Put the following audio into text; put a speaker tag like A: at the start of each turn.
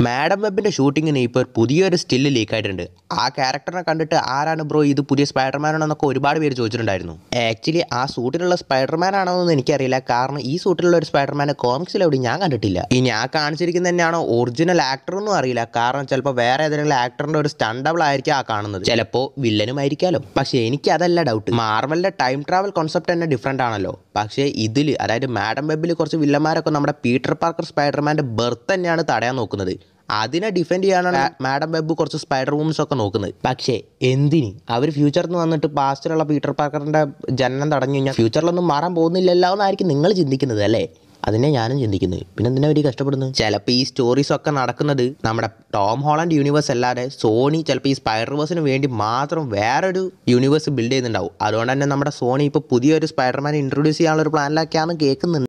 A: madam വെബിന്റെ ഷൂട്ടിങ്ങിന് ഇപ്പോൾ പുതിയൊരു സ്റ്റില്ല് ലീക്ക് ആയിട്ടുണ്ട് ആ ക്യാരക്ടറിനെ കണ്ടിട്ട് ആരാണ് ബ്രോ ഇത് പുതിയ സ്പൈഡർമാൻ ആണെന്നൊക്കെ ഒരുപാട് പേര് ചോദിച്ചിട്ടുണ്ടായിരുന്നു ആക്ച്വലി ആ സൂട്ടിലുള്ള സ്പൈഡർമാൻ ആണോ എന്ന് എനിക്കറിയില്ല കാരണം ഈ സൂട്ടിലുള്ള ഒരു സ്പൈഡർമാനെ കോമിക്സിൽ എവിടെ ഞാൻ കണ്ടിട്ടില്ല ഈ ഞാൻ കാണിച്ചിരിക്കുന്നത് തന്നെയാണോ ഒറിജിനൽ ആക്ടർ ഒന്നും അറിയില്ല കാരണം ചിലപ്പോൾ വേറെ ഏതെങ്കിലും ആക്ടറിന്റെ ഒരു സ്റ്റണ്ടബിൾ ആയിരിക്കും ആ കാണുന്നത് ചിലപ്പോൾ വില്ലനും ആയിരിക്കാലോ പക്ഷേ എനിക്ക് അതല്ല ഡൗട്ട് മാർവലിന്റെ ടൈം ട്രാവൽ കോൺസെപ്റ്റ് തന്നെ ഡിഫറെൻ്റ് ആണല്ലോ പക്ഷേ ഇതിൽ അതായത് മാഡം വെബിൽ കുറച്ച് വില്ലന്മാരൊക്കെ നമ്മുടെ പീറ്റർ പാർക്കർ സ്പൈഡർമാന്റെ ബർത്ത് തന്നെയാണ് തടയാൻ നോക്കുന്നത് അതിനെ ഡിഫെൻഡ് ചെയ്യാനാണ് മാഡം വെബ് കുറച്ച് സ്പൈഡർ വുമൻസ് ഒക്കെ നോക്കുന്നത് പക്ഷേ എന്തിന് അവർ ഫ്യൂച്ചറിൽ നിന്ന് വന്നിട്ട് പാസ്റ്റിലുള്ള പീറ്റർ പാർക്കറിന്റെ ജനനം തടഞ്ഞു കഴിഞ്ഞാൽ ഫ്യൂച്ചറിലൊന്നും മാറാൻ പോകുന്നില്ലല്ലോ എന്നായിരിക്കും നിങ്ങൾ ചിന്തിക്കുന്നത് അല്ലേ അതിനെ ഞാനും ചിന്തിക്കുന്നത് പിന്നെ എന്തിനാ അവർ കഷ്ടപ്പെടുന്നത് ചിലപ്പോൾ ഈ സ്റ്റോറീസ് ഒക്കെ നടക്കുന്നത് നമ്മുടെ ടോം ഹോളണ്ട് യൂണിവേഴ്സ് അല്ലാതെ സോണി ചിലപ്പോൾ ഈ സ്പൈഡർവേഴ്സിന് വേണ്ടി മാത്രം വേറൊരു യൂണിവേഴ്സ് ബിൽഡ് ചെയ്യുന്നുണ്ടാവും അതുകൊണ്ട് തന്നെ നമ്മുടെ സോണി ഇപ്പോൾ പുതിയൊരു സ്പൈഡർമാനെ ഇൻട്രൊഡ്യൂസ് ചെയ്യാനുള്ള ഒരു പ്ലാനിലൊക്കെയാണ് കേൾക്കുന്നുണ്ട്